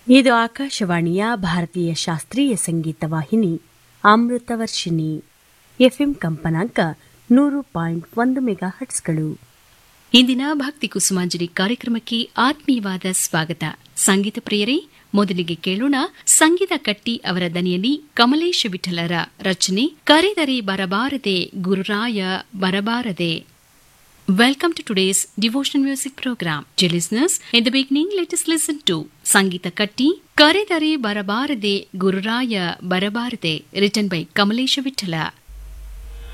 ಇದು ಆಕಾಶವಾಣಿಯ ಭಾರತೀಯ ಶಾಸ್ತ್ರೀಯ ಸಂಗೀತ ವಾಹಿನಿ ಅಮೃತವರ್ಷಿಣಿ ಎಫ್ಎಂ ಕಂಪನಾಂಕ ನೂರು ಪಾಯಿಂಟ್ ಒಂದು ಮೆಗಾ ಹಟ್ಸ್ಗಳು ಇಂದಿನ ಭಕ್ತಿ ಕುಸುಮಾಂಜಲಿ ಕಾರ್ಯಕ್ರಮಕ್ಕೆ ಆತ್ಮೀಯವಾದ ಸ್ವಾಗತ ಸಂಗೀತ ಪ್ರಿಯರೇ ಮೊದಲಿಗೆ ಕೇಳೋಣ ಸಂಗೀತ ಕಟ್ಟಿ ಅವರ ದನಿಯಲ್ಲಿ ಕಮಲೇಶ ವಿಠಲರ ರಚನೆ ಕರೆದರೆ ಬರಬಾರದೆ Gururaya ಬರಬಾರದೆ Welcome to today's devotional music program. Dear listeners, in the beginning, let us listen to Sangita Katti, Karedare Barabarade Gururaya Barabarade, written by Kamalesha Vittala.